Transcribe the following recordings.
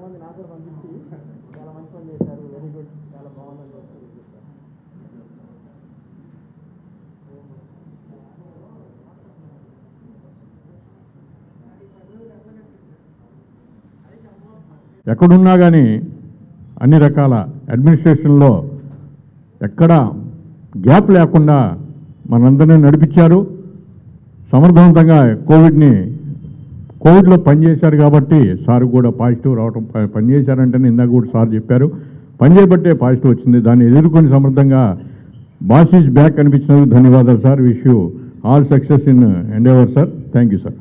మంది నాకు కూడా పంపించి చాలా మంచి పని చేశారు వెరీ గుడ్ చాలా బాగుందని చెప్పి చెప్పారు ఎక్కడున్నా కానీ అన్ని రకాల అడ్మినిస్ట్రేషన్లో ఎక్కడ గ్యాప్ లేకుండా మనందరినీ నడిపించారు సమర్థవంతంగా కోవిడ్ని కోవిడ్లో పనిచేశారు కాబట్టి సార్ కూడా పాజిటివ్ రావటం ప- పనిచేశారంటేనే ఇందాక కూడా సార్ చెప్పారు పనిచేయబట్టే పాజిటివ్ వచ్చింది దాన్ని ఎదుర్కొని సమర్థంగా బాస్ ఈజ్ బ్యాక్ అనిపించినందుకు ధన్యవాదాలు sir wish you all success in endeavour sir thank you sir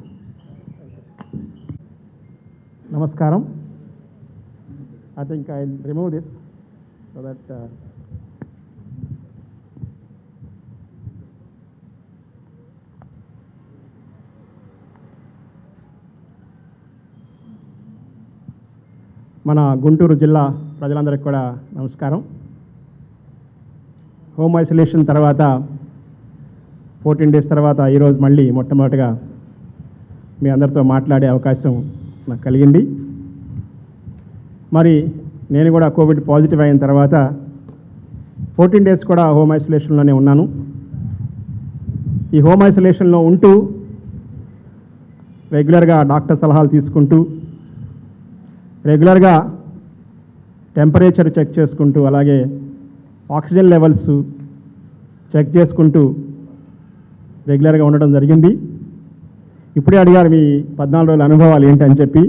నమస్కారం I think I'll remove this so that uh, మన గుంటూరు జిల్లా ప్రజలందరికీ కూడా నమస్కారం హోమ్ ఐసోలేషన్ తర్వాత ఫోర్టీన్ డేస్ తర్వాత ఈరోజు మళ్ళీ మొట్టమొదటిగా మీ అందరితో మాట్లాడే అవకాశం నాకు కలిగింది మరి నేను కూడా కోవిడ్ పాజిటివ్ అయిన తర్వాత ఫోర్టీన్ డేస్ కూడా హోమ్ ఐసోలేషన్లోనే ఉన్నాను ఈ హోమ్ ఐసోలేషన్లో ఉంటూ రెగ్యులర్గా డాక్టర్ సలహాలు తీసుకుంటూ రెగ్యులర్గా టెంపరేచర్ చెక్ చేసుకుంటూ అలాగే ఆక్సిజన్ లెవెల్స్ చెక్ చేసుకుంటూ రెగ్యులర్గా ఉండడం జరిగింది ఇప్పుడే అడిగారు మీ పద్నాలుగు రోజుల అనుభవాలు ఏంటని చెప్పి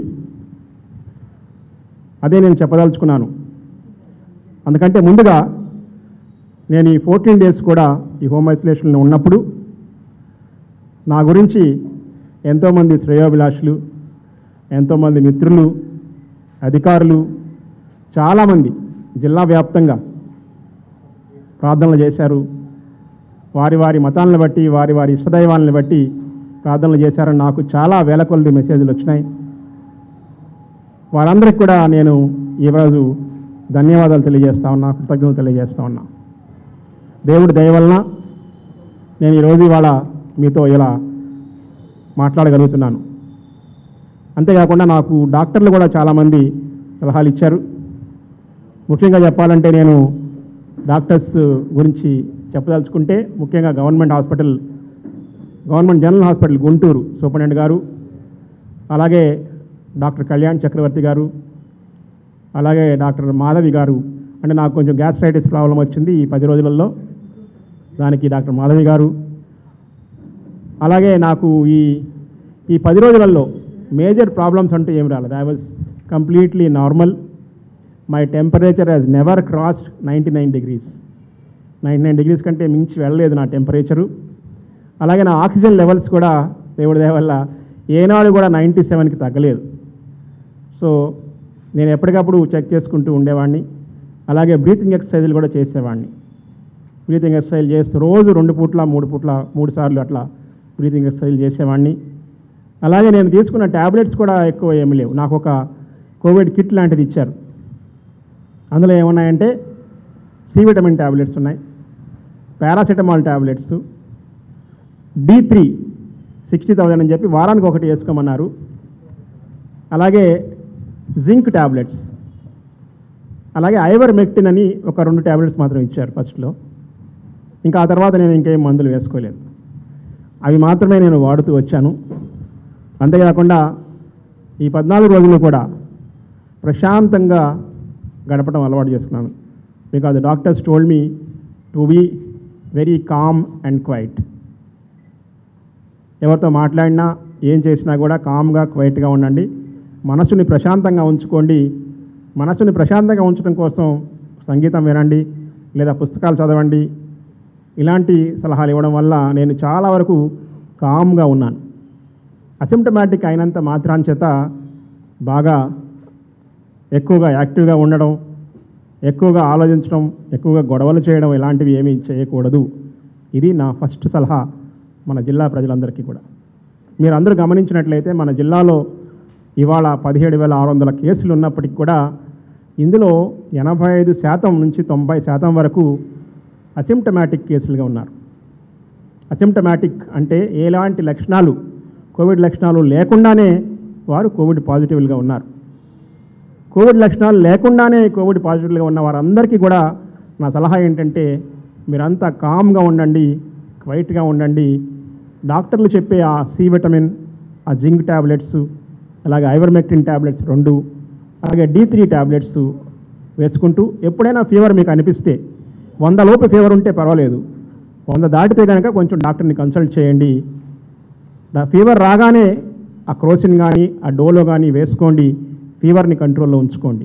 అదే నేను చెప్పదలుచుకున్నాను అందుకంటే ముందుగా నేను ఈ ఫోర్టీన్ డేస్ కూడా ఈ హోమ్ ఐసోలేషన్లో ఉన్నప్పుడు నా గురించి ఎంతోమంది శ్రేయోభిలాషులు ఎంతోమంది మిత్రులు అధికారులు చాలామంది జిల్లా వ్యాప్తంగా ప్రార్థనలు చేశారు వారి వారి మతాలను బట్టి వారి వారి ఇష్టదైవాలను బట్టి ప్రార్థనలు చేశారని నాకు చాలా వేల కొలది మెసేజ్లు వచ్చినాయి వారందరికి కూడా నేను ఈరోజు ధన్యవాదాలు తెలియజేస్తా ఉన్నా కృతజ్ఞతలు తెలియజేస్తా ఉన్నా దేవుడి దయ వలన నేను ఈరోజు ఇవాళ మీతో ఇలా మాట్లాడగలుగుతున్నాను అంతేకాకుండా నాకు డాక్టర్లు కూడా చాలామంది సలహాలు ఇచ్చారు ముఖ్యంగా చెప్పాలంటే నేను డాక్టర్స్ గురించి చెప్పదలుచుకుంటే ముఖ్యంగా government hospital government general hospital Guntur superintendent గారు అలాగే డాక్టర్ కళ్యాణ్ చక్రవర్తి గారు అలాగే డాక్టర్ మాధవి గారు అంటే నాకు కొంచెం గ్యాస్ట్రైటిస్ ప్రాబ్లం వచ్చింది ఈ పది రోజులలో దానికి డాక్టర్ మాధవి గారు అలాగే నాకు ఈ ఈ పది రోజులలో మేజర్ ప్రాబ్లమ్స్ అంటూ ఏమి రాలేదు I was completely normal my temperature has never crossed ninety nine degrees ninety nine degrees కంటే మించి వెళ్ళలేదు నా టెంపరేచరు అలాగే నా ఆక్సిజన్ లెవెల్స్ కూడా దేవుడి దయ వల్ల ఏనాడు కూడా నైంటీ సెవెన్కి తగ్గలేదు సో నేను ఎప్పటికప్పుడు చెక్ చేసుకుంటూ ఉండేవాడిని అలాగే బ్రీతింగ్ ఎక్సర్సైజులు కూడా చేసేవాడిని బ్రీతింగ్ ఎక్సర్సైజ్ చేస్తూ రోజు రెండు పూట్ల మూడు పూట్ల మూడు సార్లు అట్లా బ్రీతింగ్ ఎక్సర్సైజ్ చేసేవాడిని అలాగే నేను తీసుకున్న ట్యాబ్లెట్స్ కూడా ఎక్కువ ఏమి లేవు నాకు ఒక కోవిడ్ కిట్ లాంటిది ఇచ్చారు అందులో ఏమున్నాయంటే సి విటమిన్ ట్యాబ్లెట్స్ ఉన్నాయి paracetamol tablets D three sixty thousand అని చెప్పి వారానికి ఒకటి వేసుకోమన్నారు అలాగే జింక్ ట్యాబ్లెట్స్ అలాగే ఐవర్ మెక్టిన్ అని ఒక రెండు ట్యాబ్లెట్స్ మాత్రం ఇచ్చారు ఫస్ట్లో ఇంకా ఆ తర్వాత నేను ఇంకేం మందులు వేసుకోలేదు అవి మాత్రమే నేను వాడుతూ వచ్చాను అంతేకాకుండా ఈ పద్నాలుగు రోజులు కూడా ప్రశాంతంగా గడపడం అలవాటు చేసుకున్నాను because doctors told me to be very calm and quiet ఎవరితో మాట్లాడినా ఏం చేసినా కూడా కామ్గా క్వైట్గా ఉండండి మనసుని ప్రశాంతంగా ఉంచుకోండి మనసుని ప్రశాంతంగా ఉంచడం కోసం సంగీతం వినండి లేదా పుస్తకాలు చదవండి ఇలాంటి సలహాలు ఇవ్వడం వల్ల నేను చాలా వరకు కామ్గా ఉన్నాను అసిమ్టమాటిక్ అయినంత మాత్రాన్ని చేత బాగా ఎక్కువగా యాక్టివ్గా ఉండడం ఎక్కువగా ఆలోచించడం ఎక్కువగా గొడవలు చేయడం ఇలాంటివి ఏమీ చేయకూడదు ఇది నా ఫస్ట్ సలహా మన జిల్లా ప్రజలందరికీ కూడా మీరు అందరూ గమనించినట్లయితే మన జిల్లాలో ఇవాళ పదిహేడు వేల ఆరు వందల కేసులు ఉన్నప్పటికీ కూడా ఇందులో ఎనభై ఐదు శాతం నుంచి తొంభై శాతం వరకు అసిమ్టమాటిక్ కేసులుగా ఉన్నారు అసిమ్టమాటిక్ అంటే ఎలాంటి లక్షణాలు కోవిడ్ లక్షణాలు లేకుండానే వారు కోవిడ్ పాజిటివ్గా ఉన్నారు కోవిడ్ లక్షణాలు లేకుండానే కోవిడ్ పాజిటివ్గా ఉన్న వారందరికీ కూడా నా సలహా ఏంటంటే మీరంతా కామ్గా ఉండండి క్వైట్గా ఉండండి డాక్టర్లు చెప్పే ఆ సి విటమిన్ ఆ జింక్ ట్యాబ్లెట్స్ అలాగే ఐవర్మెక్టిన్ ట్యాబ్లెట్స్ రెండు అలాగే డి త్రీ ట్యాబ్లెట్స్ వేసుకుంటూ ఎప్పుడైనా ఫీవర్ మీకు అనిపిస్తే వంద లోపు ఫీవర్ ఉంటే పర్వాలేదు వంద దాటితే కనుక కొంచెం డాక్టర్ని కన్సల్ట్ చేయండి దా ఫీవర్ రాగానే ఆ క్రోసిన్ కానీ ఆ డోలో కానీ వేసుకోండి ఫీవర్ని కంట్రోల్లో ఉంచుకోండి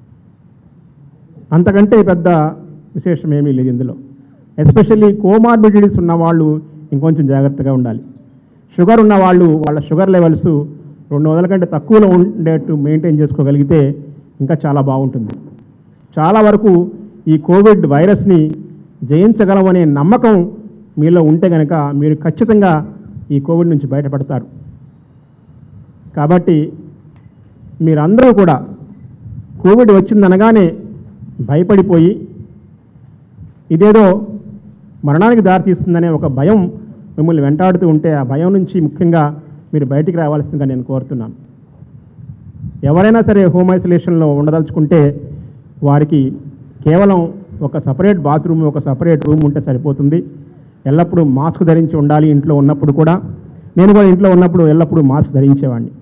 అంతకంటే పెద్ద విశేషం ఏమీ లేదు ఇందులో ఎస్పెషల్లీ కోమార్బిడిటీస్ ఉన్న వాళ్ళు ఇంకొంచెం జాగ్రత్తగా ఉండాలి షుగర్ ఉన్న వాళ్ళు వాళ్ళ షుగర్ లెవెల్స్ రెండు వందల కంటే తక్కువలో ఉండేట్టు మెయింటైన్ చేసుకోగలిగితే ఇంకా చాలా బాగుంటుంది చాలా వరకు ఈ కోవిడ్ వైరస్ని జయించగలమనే నమ్మకం మీలో ఉంటే కనుక మీరు ఖచ్చితంగా ఈ కోవిడ్ నుంచి బయటపడతారు కాబట్టి మీరందరూ కూడా కోవిడ్ వచ్చిందనగానే భయపడిపోయి ఇదేదో మరణానికి దారితీస్తుందనే ఒక భయం మిమ్మల్ని వెంటాడుతూ ఉంటే ఆ భయం నుంచి ముఖ్యంగా మీరు బయటికి రావాల్సిందిగా నేను కోరుతున్నాను ఎవరైనా సరే హోమ్ ఐసోలేషన్లో ఉండదలుచుకుంటే వారికి కేవలం ఒక సపరేట్ బాత్రూమ్ ఒక సపరేట్ రూమ్ ఉంటే సరిపోతుంది ఎల్లప్పుడూ మాస్క్ ధరించి ఉండాలి ఇంట్లో ఉన్నప్పుడు కూడా నేను కూడా ఇంట్లో ఉన్నప్పుడు ఎల్లప్పుడూ మాస్క్ ధరించేవాడిని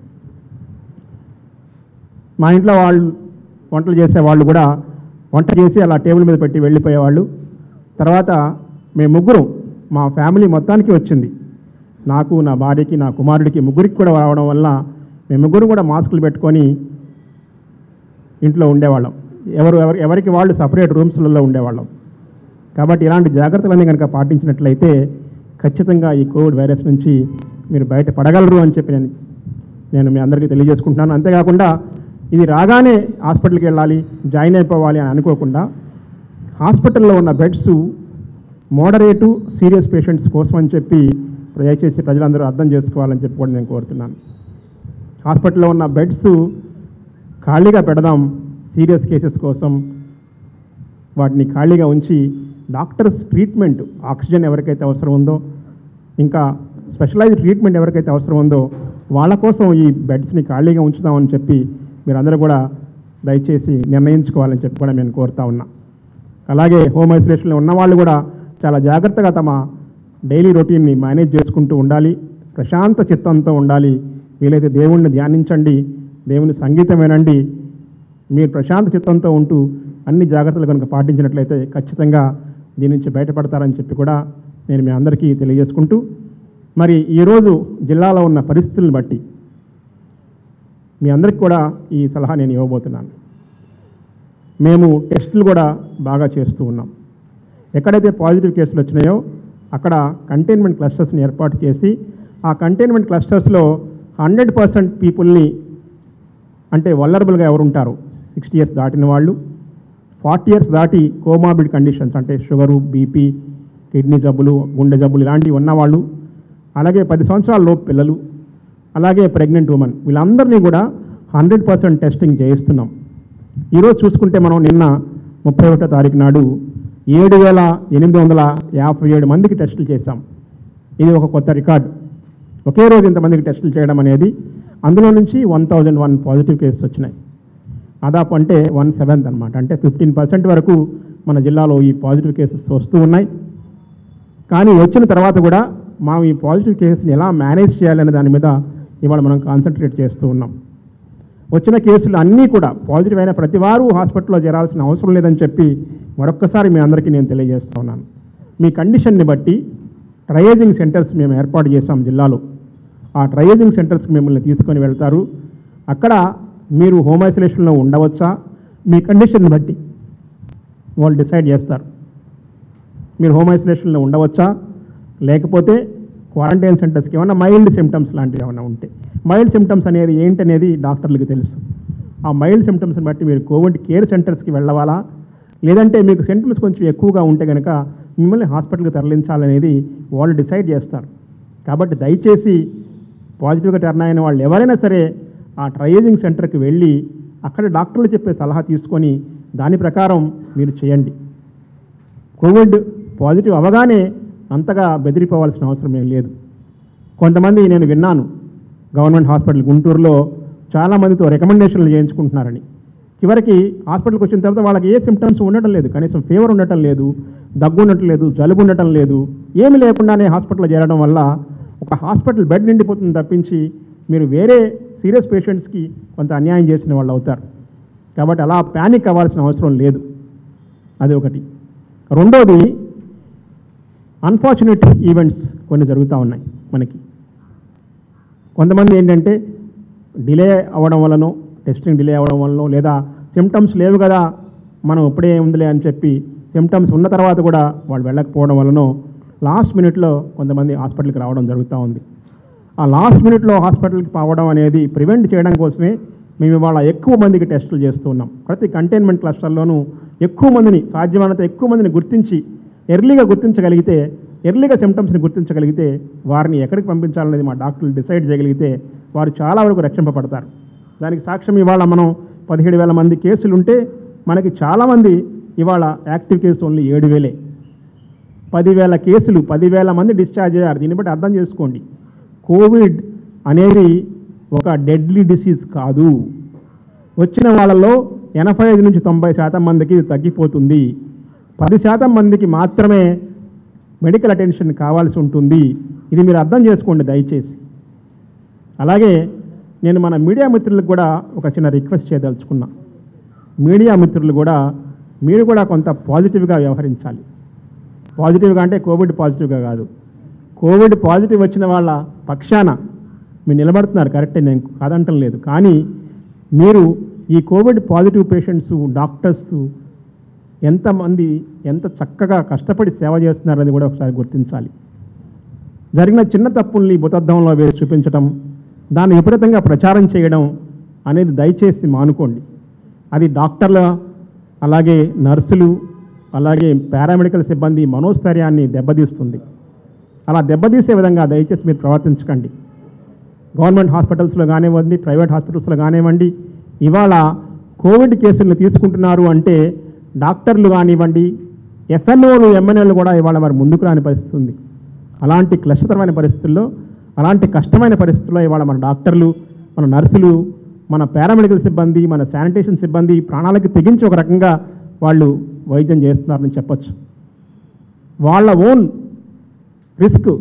మా ఇంట్లో వాళ్ళు వంటలు చేసే వాళ్ళు కూడా వంట చేసి అలా టేబుల్ మీద పెట్టి వెళ్ళిపోయేవాళ్ళు తర్వాత మేము ముగ్గురం మా ఫ్యామిలీ మొత్తానికి వచ్చింది నాకు నా భార్యకి నా కుమారుడికి ముగ్గురికి కూడా రావడం వల్ల మేము ముగ్గురు కూడా మాస్కులు పెట్టుకొని ఇంట్లో ఉండేవాళ్ళం ఎవరు ఎవరు ఎవరికి వాళ్ళు సపరేట్ రూమ్స్లలో ఉండేవాళ్ళం కాబట్టి ఇలాంటి జాగ్రత్తలన్నీ కనుక పాటించినట్లయితే ఖచ్చితంగా ఈ కోవిడ్ వైరస్ నుంచి మీరు బయట పడగలరు అని చెప్పి నేను నేను మీ అందరికీ తెలియజేసుకుంటున్నాను అంతేకాకుండా ఇది రాగానే హాస్పిటల్కి వెళ్ళాలి జాయిన్ అయిపోవాలి అని అనుకోకుండా హాస్పిటల్లో ఉన్న బెడ్స్ మోడరేటు సీరియస్ పేషెంట్స్ కోసం అని చెప్పి దయచేసి ప్రజలందరూ అర్థం చేసుకోవాలని చెప్పి కూడా నేను కోరుతున్నాను హాస్పిటల్లో ఉన్న బెడ్స్ ఖాళీగా పెడదాం సీరియస్ కేసెస్ కోసం వాటిని ఖాళీగా ఉంచి డాక్టర్స్ ట్రీట్మెంట్ ఆక్సిజన్ ఎవరికైతే అవసరం ఉందో ఇంకా స్పెషలైజ్డ్ ట్రీట్మెంట్ ఎవరికైతే అవసరం ఉందో వాళ్ళ కోసం ఈ బెడ్స్ని ఖాళీగా ఉంచుదామని చెప్పి మీరందరూ కూడా దయచేసి నిర్ణయించుకోవాలని చెప్పి కూడా నేను కోరుతా ఉన్నా అలాగే హోమ్ ఐసోలేషన్లో ఉన్న వాళ్ళు కూడా చాలా జాగ్రత్తగా తమ డైలీ రొటీన్ని మేనేజ్ చేసుకుంటూ ఉండాలి ప్రశాంత చిత్తంతో ఉండాలి వీలైతే దేవుణ్ణి ధ్యానించండి దేవుని సంగీతం వినండి మీరు ప్రశాంత చిత్తంతో ఉంటూ అన్ని జాగ్రత్తలు కనుక పాటించినట్లయితే ఖచ్చితంగా దీని నుంచి బయటపడతారని చెప్పి కూడా నేను మీ అందరికీ తెలియజేసుకుంటూ మరి ఈరోజు జిల్లాలో ఉన్న పరిస్థితులను బట్టి మీ అందరికి కూడా ఈ సలహా నేను ఇవ్వబోతున్నాను మేము టెస్టులు కూడా బాగా చేస్తూ ఉన్నాం ఎక్కడైతే పాజిటివ్ కేసులు వచ్చినాయో అక్కడ కంటైన్మెంట్ క్లస్టర్స్ని ఏర్పాటు చేసి ఆ కంటైన్మెంట్ క్లస్టర్స్లో హండ్రెడ్ పర్సెంట్ పీపుల్ని అంటే వల్లరబుల్గా ఎవరు ఉంటారు సిక్స్టీ ఇయర్స్ దాటిన వాళ్ళు ఫార్టీ ఇయర్స్ దాటి కోమాబిడ్ కండిషన్స్ అంటే షుగరు బీపీ కిడ్నీ జబ్బులు గుండె జబ్బులు ఇలాంటివి ఉన్నవాళ్ళు అలాగే పది సంవత్సరాల లోపు పిల్లలు అలాగే ప్రెగ్నెంట్ ఉమెన్ వీళ్ళందరినీ కూడా హండ్రెడ్ పర్సెంట్ టెస్టింగ్ చేయిస్తున్నాం ఈరోజు చూసుకుంటే మనం నిన్న ముప్పై ఒకటో తారీఖు నాడు ఏడు వేల ఎనిమిది వందల యాభై ఏడు మందికి టెస్టులు చేశాం ఇది ఒక కొత్త రికార్డ్ ఒకే రోజు ఇంతమందికి టెస్టులు చేయడం అనేది అందులో నుంచి one thousand one positive cases వచ్చినాయి దాదాపు అంటే వన్ సెవెంత్ అనమాట అంటే ఫిఫ్టీన్ పర్సెంట్ వరకు మన జిల్లాలో ఈ పాజిటివ్ కేసెస్ వస్తూ ఉన్నాయి కానీ వచ్చిన తర్వాత కూడా మనం ఈ పాజిటివ్ కేసెస్ని ఎలా మేనేజ్ చేయాలనే దాని మీద ఇవాళ మనం కాన్సన్ట్రేట్ చేస్తూ ఉన్నాం వచ్చిన కేసులు అన్నీ కూడా పాజిటివ్ అయిన ప్రతి వారు హాస్పిటల్లో చేరాల్సిన అవసరం లేదని చెప్పి మరొక్కసారి మీ అందరికీ నేను తెలియజేస్తా ఉన్నాను మీ కండిషన్ని బట్టి ట్రయేజింగ్ సెంటర్స్ మేము ఏర్పాటు చేశాం జిల్లాలో ఆ ట్రయేజింగ్ సెంటర్స్కి మిమ్మల్ని తీసుకొని వెళ్తారు అక్కడ మీరు హోమ్ ఐసోలేషన్లో ఉండవచ్చా మీ కండిషన్ని బట్టి వాళ్ళు డిసైడ్ చేస్తారు మీరు హోమ్ ఐసోలేషన్లో ఉండవచ్చా లేకపోతే క్వారంటైన్ సెంటర్స్కి ఏమైనా మైల్డ్ సిమ్టమ్స్ లాంటివి ఏమైనా ఉంటే మైల్డ్ సిమ్టమ్స్ అనేది ఏంటనేది డాక్టర్లకు తెలుసు ఆ మైల్డ్ సిమ్టమ్స్ని బట్టి మీరు కోవిడ్ కేర్ సెంటర్స్కి వెళ్ళవాలా లేదంటే మీకు సిమ్టమ్స్ కొంచెం ఎక్కువగా ఉంటే కనుక మిమ్మల్ని హాస్పిటల్కి తరలించాలనేది వాళ్ళు డిసైడ్ చేస్తారు కాబట్టి దయచేసి పాజిటివ్గా టర్న్ అయిన వాళ్ళు ఎవరైనా సరే ఆ ట్రయేజింగ్ సెంటర్కి వెళ్ళి అక్కడ డాక్టర్లు చెప్పే సలహా తీసుకొని దాని ప్రకారం మీరు చేయండి కోవిడ్ పాజిటివ్ అవగానే అంతగా బెదిరిపోవాల్సిన అవసరం ఏం లేదు కొంతమంది నేను విన్నాను గవర్నమెంట్ హాస్పిటల్ గుంటూరులో చాలామందితో రికమెండేషన్లు చేయించుకుంటున్నారని చివరికి హాస్పిటల్కి వచ్చిన తర్వాత వాళ్ళకి ఏ సిమ్టమ్స్ ఉండటం లేదు కనీసం ఫీవర్ ఉండటం లేదు దగ్గు ఉండటం లేదు జలుబు ఉండటం లేదు ఏమి లేకుండానే హాస్పిటల్లో చేరడం వల్ల ఒక హాస్పిటల్ బెడ్ నిండిపోతుంది తప్పించి మీరు వేరే సీరియస్ పేషెంట్స్కి కొంత అన్యాయం చేసిన వాళ్ళు అవుతారు కాబట్టి అలా ప్యానిక్ అవ్వాల్సిన అవసరం లేదు అది ఒకటి రెండోది అన్ఫార్చునేట్ ఈవెంట్స్ కొన్ని జరుగుతూ ఉన్నాయి మనకి కొంతమంది ఏంటంటే డిలే అవ్వడం వలనో టెస్టింగ్ డిలే అవ్వడం వలనో లేదా సిమ్టమ్స్ లేవు కదా మనం ఇప్పుడే ఉందిలే అని చెప్పి సిమ్టమ్స్ ఉన్న తర్వాత కూడా వాళ్ళు వెళ్ళకపోవడం వలనో లాస్ట్ మినిట్లో కొంతమంది హాస్పిటల్కి రావడం జరుగుతూ ఉంది ఆ లాస్ట్ మినిట్లో హాస్పిటల్కి పోవడం అనేది ప్రివెంట్ చేయడం కోసమే మేము ఇవాళ ఎక్కువ మందికి టెస్టులు చేస్తున్నాం ప్రతి కంటైన్మెంట్ క్లస్టర్లోనూ ఎక్కువ మందిని సాధ్యమైనంత ఎక్కువ మందిని గుర్తించి ఎర్లీగా గుర్తించగలిగితే ఎర్లీగా సిమ్టమ్స్ని గుర్తించగలిగితే వారిని ఎక్కడికి పంపించాలనేది మా డాక్టర్లు డిసైడ్ చేయగలిగితే వారు చాలా వరకు రక్షింపబడతారు దానికి సాక్ష్యం ఇవాళ మనం పదిహేడు వేల మంది కేసులు ఉంటే మనకి చాలామంది ఇవాళ యాక్టివ్ కేసు ఓన్లీ ఏడు వేలే పదివేల కేసులు పదివేల మంది డిశ్చార్జ్ అయ్యారు దీన్ని బట్టి అర్థం చేసుకోండి కోవిడ్ అనేది ఒక డెడ్లీ డిసీజ్ కాదు వచ్చిన వాళ్ళలో ఎనభై ఐదు నుంచి తొంభై శాతం మందికి ఇది తగ్గిపోతుంది పది శాతం మందికి మాత్రమే మెడికల్ అటెన్షన్ కావాల్సి ఉంటుంది ఇది మీరు అర్థం చేసుకోండి దయచేసి అలాగే నేను మన మీడియా మిత్రులకు కూడా ఒక చిన్న రిక్వెస్ట్ చేయదలుచుకున్నా మీడియా మిత్రులు కూడా మీరు కూడా కొంత పాజిటివ్గా వ్యవహరించాలి పాజిటివ్గా అంటే కోవిడ్ పాజిటివ్గా కాదు కోవిడ్ పాజిటివ్ వచ్చిన వాళ్ళ పక్షాన మీరు నిలబడుతున్నారు కరెక్టే నేను కాదంటం లేదు కానీ మీరు ఈ కోవిడ్ పాజిటివ్ పేషెంట్స్ డాక్టర్స్ ఎంతమంది ఎంత చక్కగా కష్టపడి సేవ చేస్తున్నారని కూడా ఒకసారి గుర్తించాలి జరిగిన చిన్న తప్పుల్ని భూతద్దంలో వేసి చూపించడం దాన్ని విపరీతంగా ప్రచారం చేయడం అనేది దయచేసి మానుకోండి అది డాక్టర్ల అలాగే నర్సులు అలాగే పారామెడికల్ సిబ్బంది మనోస్థైర్యాన్ని దెబ్బతీస్తుంది అలా దెబ్బతీసే విధంగా దయచేసి మీరు ప్రవర్తించకండి గవర్నమెంట్ హాస్పిటల్స్లో కానివ్వండి ప్రైవేట్ హాస్పిటల్స్లో కానివ్వండి ఇవాళ కోవిడ్ కేసులను తీసుకుంటున్నారు అంటే డాక్టర్లు కానివ్వండి ఎఫ్ఎన్ఓలు ఎంఎన్ఓలు కూడా ఇవాళ మరి ముందుకు రాని పరిస్థితి ఉంది అలాంటి క్లిష్టతరమైన పరిస్థితుల్లో అలాంటి కష్టమైన పరిస్థితుల్లో ఇవాళ మన డాక్టర్లు మన నర్సులు మన పారామెడికల్ సిబ్బంది మన శానిటేషన్ సిబ్బంది ప్రాణాలకి తెగించి ఒక రకంగా వాళ్ళు వైద్యం చేస్తున్నారని చెప్పొచ్చు వాళ్ళ ఓన్ రిస్క్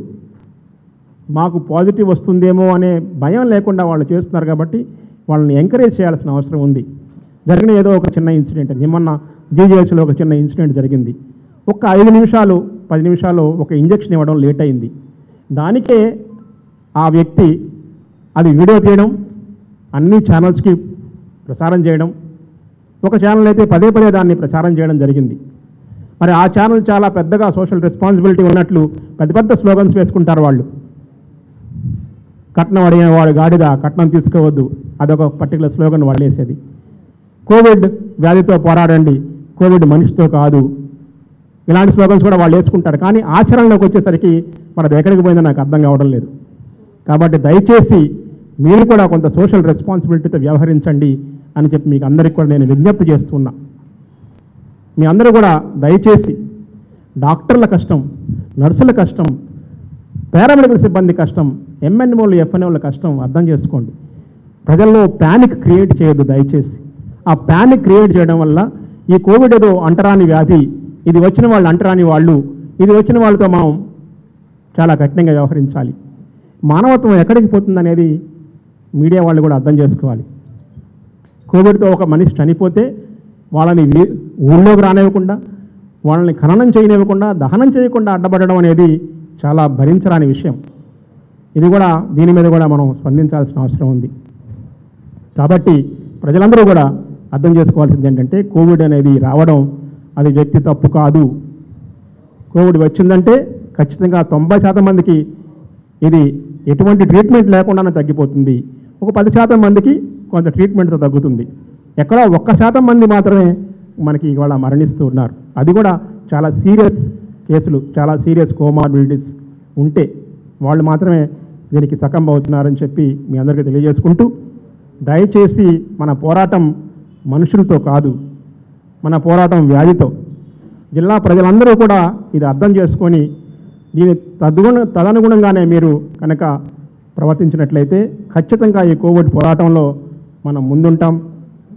మాకు పాజిటివ్ వస్తుందేమో అనే భయం లేకుండా వాళ్ళు చేస్తున్నారు కాబట్టి వాళ్ళని ఎంకరేజ్ చేయాల్సిన అవసరం ఉంది జరిగిన ఏదో ఒక చిన్న ఇన్సిడెంట్ నిమ్మన్న జీజీహెచ్లో ఒక చిన్న ఇన్సిడెంట్ జరిగింది ఒక ఐదు నిమిషాలు పది నిమిషాలు ఒక ఇంజెక్షన్ ఇవ్వడం లేట్ అయింది దానికే ఆ వ్యక్తి అది వీడియో తీయడం అన్ని ఛానల్స్కి ప్రసారం చేయడం ఒక ఛానల్ అయితే పదే పదే దాన్ని ప్రచారం చేయడం జరిగింది మరి ఆ ఛానల్ చాలా పెద్దగా సోషల్ రెస్పాన్సిబిలిటీ ఉన్నట్లు పెద్ద పెద్ద స్లోగన్స్ వేసుకుంటారు వాళ్ళు కట్నం అడిగిన వాడు గాడిద కట్నం తీసుకోవద్దు అదొక పర్టికులర్ స్లోగన్ వాళ్ళు వేసేది కోవిడ్ వ్యాధితో పోరాడండి కోవిడ్ మనిషితో కాదు ఇలాంటి స్లోగన్స్ కూడా వాళ్ళు వేసుకుంటారు కానీ ఆచరణలోకి వచ్చేసరికి మరి అది ఎక్కడికి పోయిందో నాకు అర్థం కావడం లేదు కాబట్టి దయచేసి మీరు కూడా కొంత సోషల్ రెస్పాన్సిబిలిటీతో వ్యవహరించండి అని చెప్పి మీకు అందరికీ కూడా నేను విజ్ఞప్తి చేస్తున్నా మీ అందరూ కూడా దయచేసి డాక్టర్ల కష్టం నర్సుల కష్టం పారామెడికల్ సిబ్బంది కష్టం ఎంఎన్ఓలు ఎఫ్ఎన్ఓల కష్టం అర్థం చేసుకోండి ప్రజల్లో ప్యానిక్ క్రియేట్ చేయొద్దు దయచేసి ఆ ప్యానిక్ క్రియేట్ చేయడం వల్ల ఈ కోవిడ్ ఏదో అంటరాని వ్యాధి ఇది వచ్చిన వాళ్ళు అంటరాని వాళ్ళు ఇది వచ్చిన వాళ్ళతో మనం చాలా కఠినంగా వ్యవహరించాలి మానవత్వం ఎక్కడికి పోతుందనేది మీడియా వాళ్ళు కూడా అర్థం చేసుకోవాలి కోవిడ్తో ఒక మనిషి చనిపోతే వాళ్ళని వీ- ఊళ్ళోకి రానివ్వకుండా వాళ్ళని ఖననం చేయనివ్వకుండా దహనం చేయకుండా అడ్డపడడం అనేది చాలా భరించరాని విషయం ఇది కూడా దీని మీద కూడా మనం స్పందించాల్సిన అవసరం ఉంది కాబట్టి ప్రజలందరూ కూడా అర్థం చేసుకోవాల్సింది ఏంటంటే కోవిడ్ అనేది రావడం అది వ్యక్తి తప్పు కాదు కోవిడ్ వచ్చిందంటే ఖచ్చితంగా తొంభై శాతం మందికి ఇది ఎటువంటి ట్రీట్మెంట్ లేకుండానే తగ్గిపోతుంది ఒక పది శాతం మందికి కొంత ట్రీట్మెంట్తో తగ్గుతుంది ఎక్కడో ఒక్క శాతం మంది మాత్రమే మనకి ఇవాళ మరణిస్తూ ఉన్నారు అది కూడా చాలా సీరియస్ కేసులు చాలా సీరియస్ కోమార్బిలిటీస్ ఉంటే వాళ్ళు మాత్రమే దీనికి సకంబ అవుతున్నారని చెప్పి మీ అందరికీ తెలియజేసుకుంటూ దయచేసి మన పోరాటం మనుషులతో కాదు మన పోరాటం వ్యాధితో జిల్లా ప్రజలందరూ కూడా ఇది అర్థం చేసుకొని దీని తద్గుణ తదనుగుణంగానే మీరు కనుక ప్రవర్తించినట్లయితే ఖచ్చితంగా ఈ కోవిడ్ పోరాటంలో మనం ముందుంటాం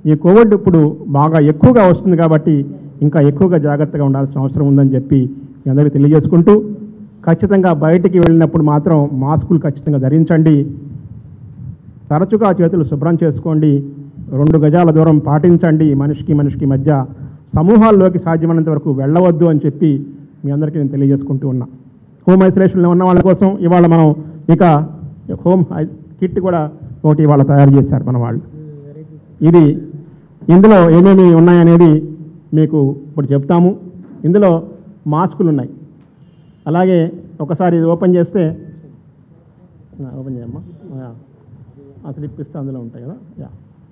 ఈ కోవిడ్ ఇప్పుడు బాగా ఎక్కువగా వస్తుంది కాబట్టి ఇంకా ఎక్కువగా జాగ్రత్తగా ఉండాల్సిన అవసరం ఉందని చెప్పి మీ అందరికీ తెలియజేసుకుంటూ ఖచ్చితంగా బయటికి వెళ్ళినప్పుడు మాత్రం మాస్కులు ఖచ్చితంగా ధరించండి తరచుగా చేతులు శుభ్రం చేసుకోండి రెండు గజాల దూరం పాటించండి మనిషికి మనిషికి మధ్య సమూహాల్లోకి సాధ్యమైనంత వరకు వెళ్ళవద్దు అని చెప్పి మీ అందరికీ నేను తెలియజేసుకుంటూ ఉన్నా హోమ్ ఐసోలేషన్లో ఉన్న వాళ్ళ కోసం ఇవాళ మనం ఇక హోమ్ ఐ- కిట్ కూడా ఒకటి ఇవాళ తయారు చేశారు మన వాళ్ళు ఇది ఇందులో ఏమేమి ఉన్నాయనేది మీకు ఇప్పుడు చెప్తాము ఇందులో మాస్కులు ఉన్నాయి అలాగే ఒకసారి ఇది ఓపెన్ చేస్తే ఆ, ఓపెన్ చేయమ్మా ఆ, ఆ స్లిప్ ఇస్తే అందులో ఉంటాయి కదా యా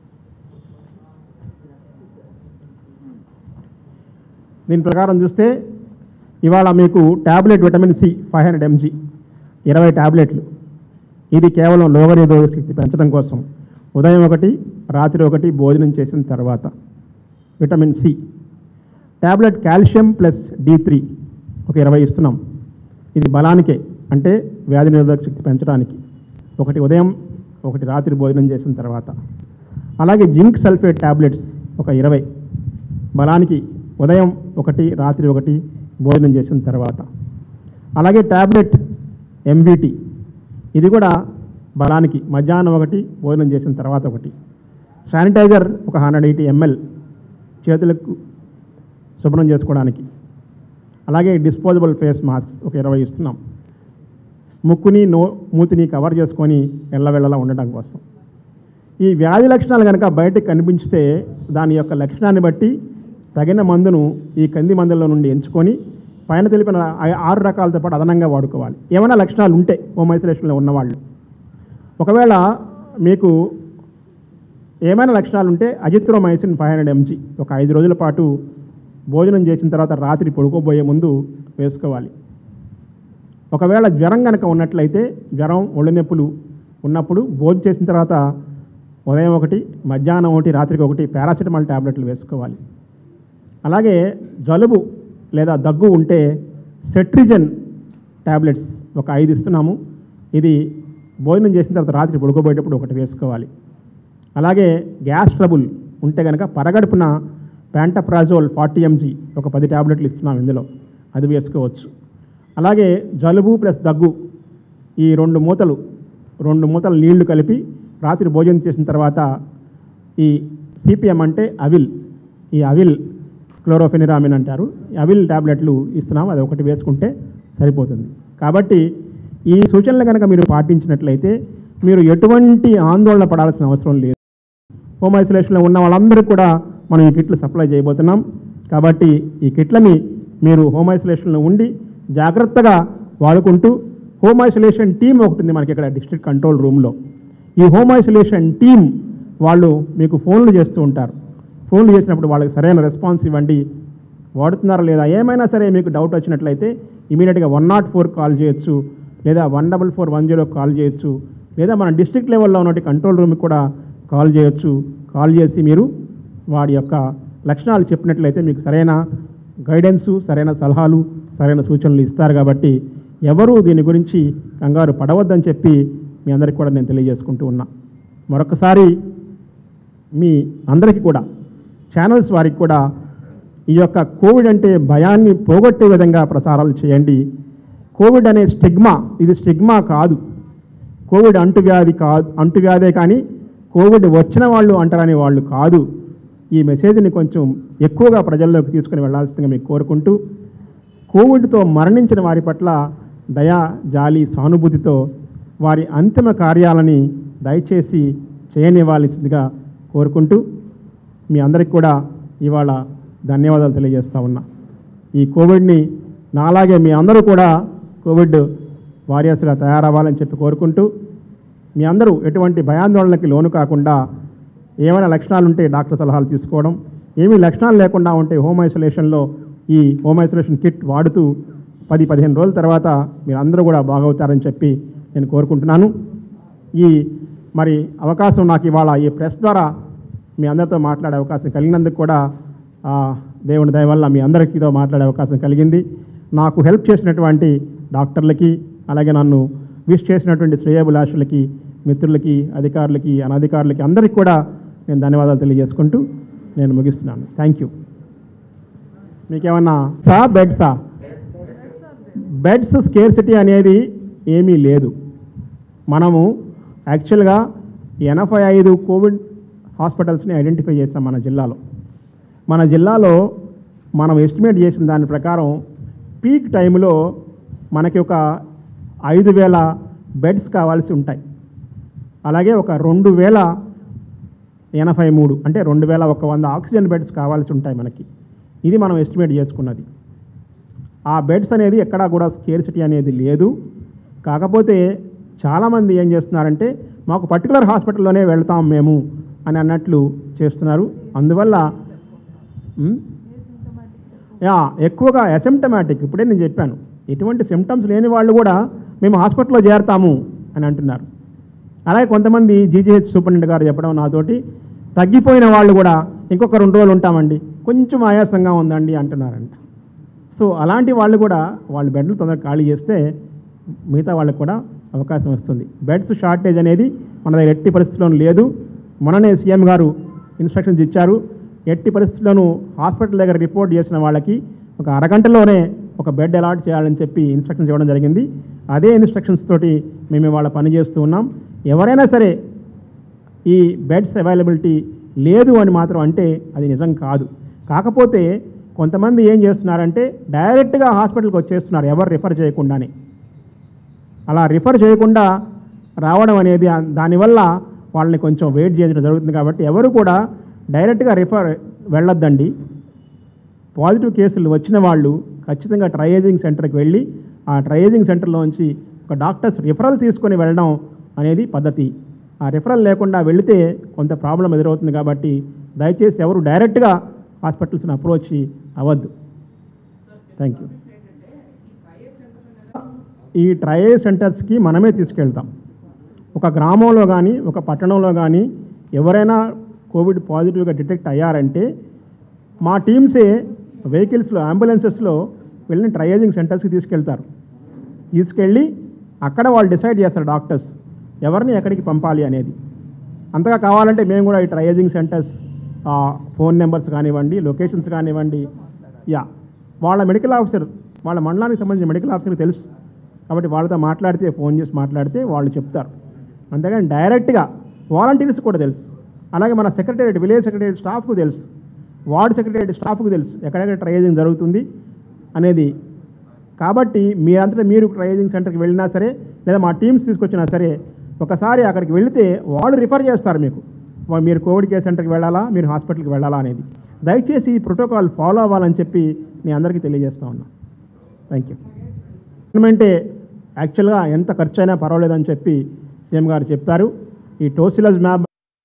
దీని ప్రకారం చూస్తే ఇవాళ మీకు tablet vitamin C five hundred mg ఇరవై ట్యాబ్లెట్లు ఇది కేవలం లోవర్ ఏదో శక్తి పెంచడం కోసం ఉదయం ఒకటి రాత్రి ఒకటి భోజనం చేసిన తర్వాత vitamin C tablet calcium plus D three ఒక ఇరవై ఇస్తున్నాం ఇది బలానికే అంటే వ్యాధి నిరోధక శక్తి పెంచడానికి ఒకటి ఉదయం ఒకటి రాత్రి భోజనం చేసిన తర్వాత అలాగే జింక్ సల్ఫేట్ ట్యాబ్లెట్స్ ఒక ఇరవై బలానికి ఉదయం ఒకటి రాత్రి ఒకటి భోజనం చేసిన తర్వాత అలాగే ట్యాబ్లెట్ ఎంవిటి ఇది కూడా బలానికి మధ్యాహ్నం ఒకటి భోజనం చేసిన తర్వాత ఒకటి శానిటైజర్ ఒక హండ్రెడ్ ఎయిటీ ఎంఎల్ చేతులకు శుభ్రం చేసుకోవడానికి అలాగే డిస్పోజబుల్ ఫేస్ మాస్క్ ఒక ఇరవై ఇస్తున్నాం ముక్కుని నో మూతిని కవర్ చేసుకొని ఎల్లవెళ్ళలా ఉండడం కోసం ఈ వ్యాధి లక్షణాలు కనుక బయటకు కనిపించితే దాని యొక్క లక్షణాన్ని బట్టి తగిన మందును ఈ కంది మందుల నుండి ఎంచుకొని పైన తెలిపిన ఆ- ఆరు రకాలతో పాటు అదనంగా వాడుకోవాలి ఏమైనా లక్షణాలు ఉంటే హోమ్ ఐసోలేషన్లో ఉన్నవాళ్ళు ఒకవేళ మీకు ఏమైనా లక్షణాలు ఉంటే అజిత్రోమైసిన్ ఫైవ్ హండ్రెడ్ ఎంజీ ఒక ఐదు రోజుల పాటు భోజనం చేసిన తర్వాత రాత్రి పడుకోబోయే ముందు వేసుకోవాలి ఒకవేళ జ్వరం కనుక ఉన్నట్లయితే జ్వరం ఒళ్ళు నొప్పులు ఉన్నప్పుడు భోజనం చేసిన తర్వాత ఉదయం ఒకటి మధ్యాహ్నం ఒకటి రాత్రికి ఒకటి పారాసిటమాల్ ట్యాబ్లెట్లు వేసుకోవాలి అలాగే జలుబు లేదా దగ్గు ఉంటే సెట్రిజన్ ట్యాబ్లెట్స్ ఒక ఐదు ఇస్తున్నాము ఇది భోజనం చేసిన తర్వాత రాత్రి పడుకోబోయేటప్పుడు ఒకటి వేసుకోవాలి అలాగే గ్యాస్ ట్రబుల్ ఉంటే కనుక పరగడుపున ప్యాంటప్రాజోల్ ఫార్టీ ఎంజీ ఒక పది ట్యాబ్లెట్లు ఇస్తున్నాం ఇందులో అది వేసుకోవచ్చు అలాగే జలుబు ప్లస్ దగ్గు ఈ రెండు మూతలు రెండు మూతలు నీళ్లు కలిపి రాత్రి భోజనం చేసిన తర్వాత ఈ సిపిఎం అంటే అవిల్ ఈ అవిల్ క్లోరోఫెనిరామిన్ అంటారు ఈ అవిల్ ట్యాబ్లెట్లు ఇస్తున్నాం అది ఒకటి వేసుకుంటే సరిపోతుంది కాబట్టి ఈ సూచనలు కనుక మీరు పాటించినట్లయితే మీరు ఎటువంటి ఆందోళన పడాల్సిన అవసరం లేదు హోమ్ ఐసోలేషన్లో ఉన్న వాళ్ళందరికీ కూడా మనం ఈ కిట్లు సప్లై చేయబోతున్నాం కాబట్టి ఈ కిట్లని మీరు హోమ్ ఐసోలేషన్లో ఉండి జాగ్రత్తగా వాడుకుంటూ హోమ్ ఐసోలేషన్ టీం ఒకటి ఉంది మనకి ఇక్కడ డిస్ట్రిక్ట్ కంట్రోల్ రూమ్లో ఈ హోమ్ ఐసోలేషన్ టీం వాళ్ళు మీకు ఫోన్లు చేస్తూ ఉంటారు ఫోన్లు చేసినప్పుడు వాళ్ళకి సరైన రెస్పాన్స్ ఇవ్వండి వాడుతున్నారా లేదా ఏమైనా సరే మీకు డౌట్ వచ్చినట్లయితే ఇమీడియట్గా వన్ నాట్ ఫోర్ కాల్ చేయొచ్చు లేదా one double four one zero call చేయొచ్చు లేదా మన డిస్ట్రిక్ట్ లెవెల్లో ఉన్నటువంటి కంట్రోల్ రూమ్కి కూడా కాల్ చేయొచ్చు కాల్ చేసి మీరు వాడి యొక్క లక్షణాలు చెప్పినట్లయితే మీకు సరైన గైడెన్సు సరైన సలహాలు సరైన సూచనలు ఇస్తారు కాబట్టి ఎవరూ దీని గురించి కంగారు పడవద్దని చెప్పి మీ అందరికీ కూడా నేను తెలియజేసుకుంటూ ఉన్నా మరొకసారి మీ అందరికీ కూడా ఛానల్స్ వారికి కూడా ఈ యొక్క కోవిడ్ అంటే భయాన్ని పోగొట్టే విధంగా ప్రసారాలు చేయండి కోవిడ్ అనే స్టిగ్మా ఇది స్టిగ్మా కాదు కోవిడ్ అంటువ్యాధి కాదు అంటువ్యాధే కానీ కోవిడ్ వచ్చిన వాళ్ళు అంటారనే వాళ్ళు కాదు ఈ మెసేజ్ని కొంచెం ఎక్కువగా ప్రజల్లోకి తీసుకుని వెళ్ళాల్సిందిగా మీకు కోరుకుంటూ కోవిడ్తో మరణించిన వారి పట్ల దయా జాలి సానుభూతితో వారి అంతిమ కార్యాలని దయచేసి చేయనివ్వాల్సిందిగా కోరుకుంటూ మీ అందరికి కూడా ఇవాళ ధన్యవాదాలు తెలియజేస్తా ఉన్నా ఈ కోవిడ్ని నాలాగే మీ అందరూ కూడా కోవిడ్ వారియర్స్గా తయారవ్వాలని చెప్పి కోరుకుంటూ మీ అందరూ ఎటువంటి భయాందోళనకి లోను కాకుండా ఏమైనా లక్షణాలు ఉంటే డాక్టర్ సలహాలు తీసుకోవడం ఏమీ లక్షణాలు లేకుండా ఉంటే హోమ్ ఐసోలేషన్లో ఈ హోమ్ ఐసోలేషన్ కిట్ వాడుతూ పది పదిహేను రోజుల తర్వాత మీరు అందరూ కూడా బాగవుతారని చెప్పి నేను కోరుకుంటున్నాను ఈ మరి అవకాశం నాకు ఇవాళ ఈ ప్రెస్ ద్వారా మీ అందరితో మాట్లాడే అవకాశం కలిగినందుకు కూడా ఆ, దేవుని దయ వల్ల మీ అందరికీతో మాట్లాడే అవకాశం కలిగింది నాకు హెల్ప్ చేసినటువంటి డాక్టర్లకి అలాగే నన్ను విష్ చేసినటువంటి శ్రేయభిలాషులకి మిత్రులకి అధికారులకి అనధికారులకి అందరికీ కూడా నేను ధన్యవాదాలు తెలియజేసుకుంటూ నేను ముగిస్తున్నాను థ్యాంక్ యూ మీకేమన్నా సా బెడ్సా బెడ్స్ స్కేర్సిటీ అనేది ఏమీ లేదు మనము యాక్చువల్గా ఎనభై ఐదు కోవిడ్ హాస్పిటల్స్ని ఐడెంటిఫై చేస్తాం మన జిల్లాలో మన జిల్లాలో మనం ఎస్టిమేట్ చేసిన దాని ప్రకారం పీక్ టైంలో మనకి ఒక ఐదు వేల బెడ్స్ కావాల్సి ఉంటాయి అలాగే ఒక రెండు వేల ఎనభై మూడు అంటే రెండు వేల ఒక వంద ఆక్సిజన్ బెడ్స్ కావాల్సి ఉంటాయి మనకి ఇది మనం ఎస్టిమేట్ చేసుకున్నది ఆ బెడ్స్ అనేది ఎక్కడా కూడా స్కేర్సిటీ అనేది లేదు కాకపోతే చాలామంది ఏం చేస్తున్నారంటే మాకు పర్టికులర్ హాస్పిటల్లోనే వెళ్తాం మేము అని అన్నట్లు చేస్తున్నారు అందువల్ల ఉమ్, యా ఎక్కువగా అసిమ్టమాటిక్ ఇప్పుడే నేను చెప్పాను ఎటువంటి సిమ్టమ్స్ లేని వాళ్ళు కూడా మేము హాస్పిటల్లో చేరతాము అని అంటున్నారు అలాగే కొంతమంది జీజీహెచ్ సూపరింటెండెంట్ గారు చెప్పడం నాతోటి తగ్గిపోయిన వాళ్ళు కూడా ఇంకొక రెండు రోజులు ఉంటామండి కొంచెం ఆయాసంగా ఉందండి అంటున్నారంట సో అలాంటి వాళ్ళు కూడా వాళ్ళు బెడ్లు తొందరగా ఖాళీ చేస్తే మిగతా వాళ్ళకి కూడా అవకాశం వస్తుంది బెడ్స్ షార్టేజ్ అనేది మన దగ్గర ఎట్టి పరిస్థితుల్లోనూ లేదు మొన్ననే సీఎం గారు ఇన్స్ట్రక్షన్స్ ఇచ్చారు ఎట్టి పరిస్థితుల్లోనూ హాస్పిటల్ దగ్గర రిపోర్ట్ చేసిన వాళ్ళకి ఒక అరగంటలోనే ఒక బెడ్ అలాట్ చేయాలని చెప్పి ఇన్స్ట్రక్షన్స్ ఇవ్వడం జరిగింది అదే ఇన్స్ట్రక్షన్స్ తోటి మేము ఇవాళ పని చేస్తూ ఉన్నాం ఎవరైనా సరే ఈ బెడ్స్ అవైలబిలిటీ లేదు అని మాత్రం అంటే అది నిజం కాదు కాకపోతే కొంతమంది ఏం చేస్తున్నారంటే డైరెక్ట్గా హాస్పిటల్కి వచ్చేస్తున్నారు ఎవరు రిఫర్ చేయకుండానే అలా రిఫర్ చేయకుండా రావడం అనేది ఆ- దానివల్ల వాళ్ళని కొంచెం వెయిట్ చేయడం జరుగుతుంది కాబట్టి ఎవరు కూడా డైరెక్ట్గా రిఫర్ వెళ్ళొద్దండి పాజిటివ్ కేసులు వచ్చిన వాళ్ళు ఖచ్చితంగా ట్రయేజింగ్ సెంటర్కి వెళ్ళి ఆ ట్రయేజింగ్ సెంటర్లోంచి ఒక డాక్టర్స్ రిఫరల్ తీసుకొని వెళ్ళడం అనేది పద్ధతి ఆ రిఫరల్ లేకుండా వెళితే కొంత ప్రాబ్లం ఎదురవుతుంది కాబట్టి దయచేసి ఎవరు డైరెక్ట్గా హాస్పిటల్స్ని అప్రోచ్ అవ్వద్దు థ్యాంక్ యూ ఈ ట్రయే సెంటర్స్కి మనమే తీసుకెళ్తాం ఒక గ్రామంలో కానీ ఒక పట్టణంలో కానీ ఎవరైనా కోవిడ్ పాజిటివ్గా డిటెక్ట్ అయ్యారంటే మా టీమ్సే వెహికల్స్లో అంబులెన్సెస్లో వెళ్ళిన ట్రయేజింగ్ సెంటర్స్కి తీసుకెళ్తారు తీసుకెళ్ళి అక్కడ వాళ్ళు డిసైడ్ చేస్తారు డాక్టర్స్ ఎవరిని ఎక్కడికి పంపాలి అనేది అంతగా కావాలంటే మేము కూడా ఈ ట్రయేజింగ్ సెంటర్స్ ఫోన్ నెంబర్స్ కానివ్వండి లొకేషన్స్ కానివ్వండి యా వాళ్ళ మెడికల్ ఆఫీసర్ వాళ్ళ మండలానికి సంబంధించిన మెడికల్ ఆఫీసర్కి తెలుసు కాబట్టి వాళ్ళతో మాట్లాడితే ఫోన్ చేసి మాట్లాడితే వాళ్ళు చెప్తారు అంతేగాని డైరెక్ట్గా వాలంటీర్స్ కూడా తెలుసు అలాగే మన సెక్రటేరియట్ విలేజ్ సెక్రటేరియట్ స్టాఫ్కు తెలుసు వార్డ్ సెక్రటేరియట్ స్టాఫ్కు తెలుసు ఎక్కడెక్కడ ట్రయేజింగ్ జరుగుతుంది అనేది కాబట్టి మీరంతటా మీరు ట్రయేజింగ్ సెంటర్కి వెళ్ళినా సరే లేదా మా టీమ్స్ తీసుకొచ్చినా సరే ఒకసారి అక్కడికి వెళితే వాళ్ళు రిఫర్ చేస్తారు మీకు వా- మీరు కోవిడ్ కేర్ సెంటర్కి వెళ్ళాలా మీరు హాస్పిటల్కి వెళ్ళాలా అనేది దయచేసి ఈ ప్రోటోకాల్ ఫాలో అవ్వాలని చెప్పి నేను అందరికీ తెలియజేస్తా ఉన్నా థ్యాంక్ యూ గవర్నమెంటే యాక్చువల్గా ఎంత ఖర్చు అయినా పర్వాలేదని చెప్పి సీఎం గారు చెప్పారు ఈ టోసిలస్ మ్యాప్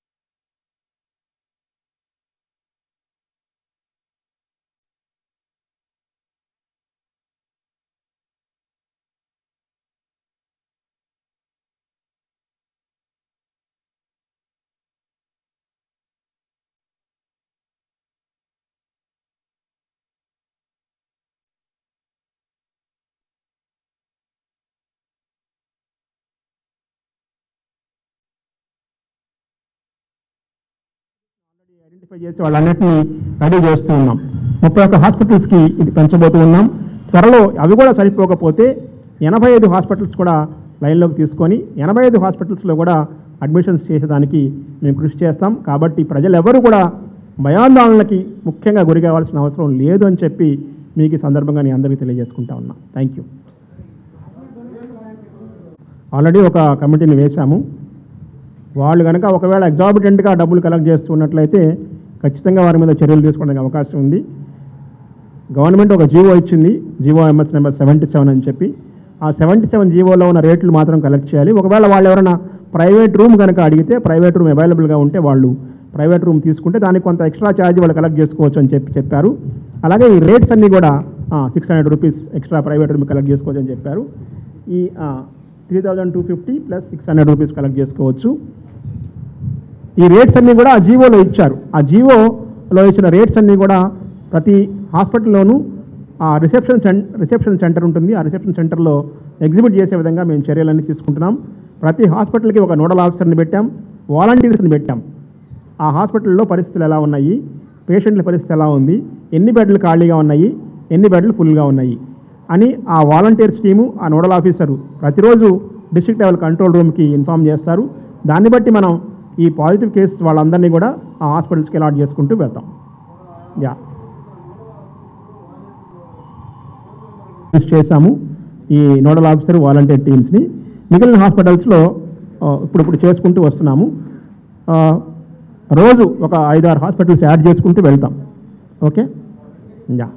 ఐడెంటిఫై చేసి వాళ్ళన్నిటిని రెడీ చేస్తూ ఉన్నాం ముప్పై ఒక్క హాస్పిటల్స్కి ఇది పెంచబోతూ ఉన్నాం త్వరలో అవి కూడా సరిపోకపోతే ఎనభై ఐదు హాస్పిటల్స్ కూడా లైన్లోకి తీసుకొని ఎనభై ఐదు హాస్పిటల్స్లో కూడా అడ్మిషన్స్ చేసేదానికి మేము కృషి చేస్తాం కాబట్టి ప్రజలు ఎవరు కూడా భయాందోళనలకి ముఖ్యంగా గురి కావాల్సిన అవసరం లేదు అని చెప్పి మీకు ఈ సందర్భంగా నేను అందరికీ తెలియజేసుకుంటా ఉన్నా థ్యాంక్ యూ ఆల్రెడీ ఒక కమిటీని వేశాము వాళ్ళు కనుక ఒకవేళ ఎగ్జాబిటెంట్గా డబ్బులు కలెక్ట్ చేస్తున్నట్లయితే ఖచ్చితంగా వారి మీద చర్యలు తీసుకోవడానికి అవకాశం ఉంది గవర్నమెంట్ ఒక జీవో ఇచ్చింది GO MS number seventy seven అని చెప్పి ఆ సెవెంటీ సెవెన్ జీవోలో ఉన్న రేట్లు మాత్రం కలెక్ట్ చేయాలి ఒకవేళ వాళ్ళు ఎవరైనా ప్రైవేట్ రూమ్ కనుక అడిగితే ప్రైవేట్ రూమ్ అవైలబుల్గా ఉంటే వాళ్ళు ప్రైవేట్ రూమ్ తీసుకుంటే దానికి కొంత ఎక్స్ట్రా ఛార్జ్ వాళ్ళు కలెక్ట్ చేసుకోవచ్చు అని చెప్పి చెప్పారు అలాగే ఈ రేట్స్ అన్నీ కూడా six hundred rupees extra private room collect చేసుకోవచ్చు అని చెప్పారు ఈ three thousand two fifty plus six hundred rupees collect చేసుకోవచ్చు ఈ రేట్స్ అన్నీ కూడా ఆ జీవోలో ఇచ్చారు ఆ జీవోలో ఇచ్చిన రేట్స్ అన్నీ కూడా ప్రతి హాస్పిటల్లోనూ ఆ రిసెప్షన్ సెం రిసెప్షన్ సెంటర్ ఉంటుంది ఆ రిసెప్షన్ సెంటర్లో ఎగ్జిబిట్ చేసే విధంగా మేము చర్యలన్నీ తీసుకుంటున్నాం ప్రతి హాస్పిటల్కి ఒక నోడల్ ఆఫీసర్ని పెట్టాం వాలంటీర్స్ని పెట్టాం ఆ హాస్పిటల్లో పరిస్థితులు ఎలా ఉన్నాయి పేషెంట్ల పరిస్థితి ఎలా ఉంది ఎన్ని బెడ్లు ఖాళీగా ఉన్నాయి ఎన్ని బెడ్లు ఫుల్గా ఉన్నాయి అని ఆ వాలంటీర్స్ టీము ఆ నోడల్ ఆఫీసరు ప్రతిరోజు డిస్ట్రిక్ట్ లెవెల్ కంట్రోల్ రూమ్కి ఇన్ఫామ్ చేస్తారు దాన్ని బట్టి మనం ఈ పాజిటివ్ కేసెస్ వాళ్ళందరినీ కూడా ఆ హాస్పిటల్స్కి అలాట్ చేసుకుంటూ వెళ్తాం యా యూస్ చేశాము ఈ నోడల్ ఆఫీసర్ వాలంటీర్ టీమ్స్ని మిగిలిన హాస్పిటల్స్లో ఆ, ఇప్పుడు ఇప్పుడు చేసుకుంటూ వస్తున్నాము ఆ, రోజు ఒక ఐదు ఆరు హాస్పిటల్స్ యాడ్ చేసుకుంటూ వెళ్తాం ఓకే యా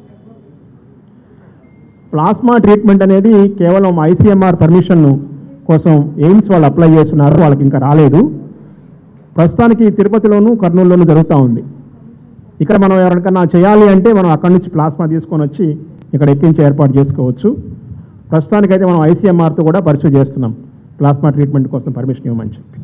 ప్లాస్మా ట్రీట్మెంట్ అనేది కేవలం ఐసీఎంఆర్ పర్మిషన్ కోసం ఎయిమ్స్ వాళ్ళు అప్లై చేస్తున్నారు వాళ్ళకి ఇంకా రాలేదు ప్రస్తుతానికి తిరుపతిలోను కర్నూలులోను జరుగుతూ ఉంది ఇక్కడ మనం ఎవరికన్నా చేయాలి అంటే మనం అక్కడి నుంచి ప్లాస్మా తీసుకొని వచ్చి ఇక్కడ ఎక్కించి ఏర్పాటు చేసుకోవచ్చు ప్రస్తుతానికైతే మనం ఐసీఎంఆర్తో కూడా పరిశీలి చేస్తున్నాం ప్లాస్మా ట్రీట్మెంట్ కోసం పర్మిషన్ ఇవ్వమని చెప్పి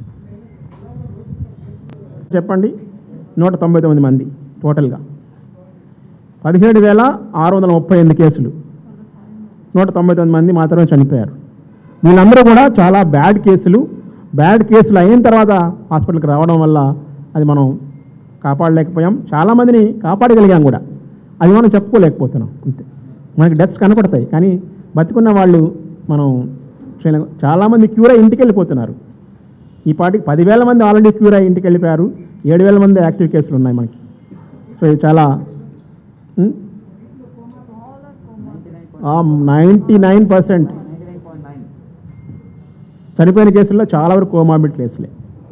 చెప్పండి నూట తొంభై తొమ్మిది మంది టోటల్గా పదిహేడు వేల ఆరు వందల ముప్పై ఎనిమిది కేసులు నూట తొంభై తొమ్మిది మంది మాత్రమే చనిపోయారు వీళ్ళందరూ కూడా చాలా బ్యాడ్ కేసులు బ్యాడ్ కేసులు అయిన తర్వాత హాస్పిటల్కి రావడం వల్ల అది మనం కాపాడలేకపోయాం చాలామందిని కాపాడగలిగాం కూడా అది మనం చెప్పుకోలేకపోతున్నాం అంతే మనకి డెత్స్ కనపడతాయి కానీ బతికున్న వాళ్ళు మనం చేయలేం. చాలామంది క్యూర్ అయి ఇంటికి వెళ్ళిపోతున్నారు ఈ పాటికి పదివేల మంది ఆల్రెడీ క్యూర్ అయి ఇంటికి వెళ్ళిపోయారు ఏడు వేల మంది యాక్టివ్ కేసులు ఉన్నాయి మనకి సో ఇది చాలా నైంటీ నైన్ పర్సెంట్ చనిపోయిన కేసుల్లో చాలా వరకు కోమాబిడ్ కేసులే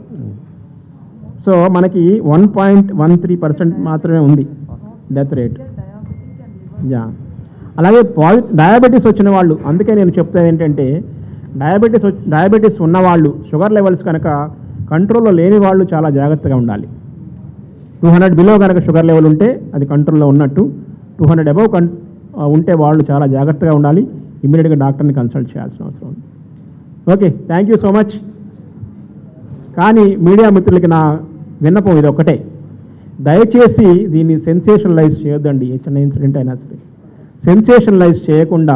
సో మనకి one point one three percent మాత్రమే ఉంది డెత్ రేట్ యా అలాగే పాజి డయాబెటీస్ వచ్చిన వాళ్ళు అందుకే నేను చెప్తాను ఏంటంటే డయాబెటీస్ వచ్చి- డయాబెటీస్ ఉన్నవాళ్ళు షుగర్ లెవెల్స్ కనుక కంట్రోల్లో లేని వాళ్ళు చాలా జాగ్రత్తగా ఉండాలి టూ హండ్రెడ్ బిలో కనుక షుగర్ లెవెల్ ఉంటే అది కంట్రోల్లో ఉన్నట్టు టూ హండ్రెడ్ అబవ్ కన్ ఆ, ఉంటే వాళ్ళు చాలా జాగ్రత్తగా ఉండాలి ఇమీడియట్గా డాక్టర్ని కన్సల్ట్ చేయాల్సిన అవసరం ఉంది okay thank you so much కానీ మీడియా మిత్రులకి నా విన్నపం ఇది ఒక్కటే దయచేసి దీన్ని సెన్సేషనలైజ్ చేయొద్దండి ఏ చిన్న ఇన్సిడెంట్ అయినా సరే సెన్సేషనలైజ్ చేయకుండా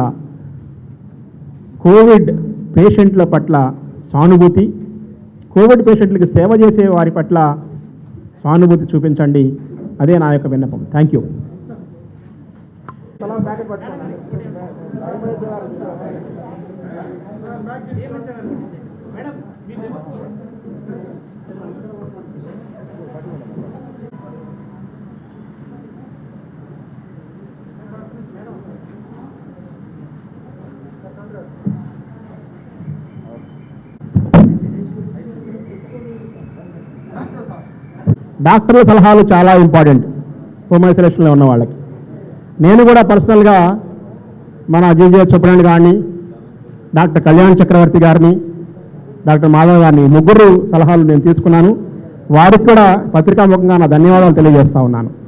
కోవిడ్ పేషెంట్ల పట్ల సానుభూతి కోవిడ్ పేషెంట్లకు సేవ చేసే వారి పట్ల సానుభూతి చూపించండి అదే నా యొక్క విన్నపం థ్యాంక్ యూ డాక్టర్ల సలహాలు చాలా ఇంపార్టెంట్ హోమ్ ఐసోలేషన్లో ఉన్న వాళ్ళకి నేను కూడా పర్సనల్గా మన జీజే సుబ్రహ్మణ్య గారిని డాక్టర్ కళ్యాణ్ చక్రవర్తి గారిని డాక్టర్ మాధవ్ గారిని ముగ్గురు సలహాలు నేను తీసుకున్నాను వారికి కూడా పత్రికాముఖంగా నా ధన్యవాదాలు తెలియజేస్తా ఉన్నాను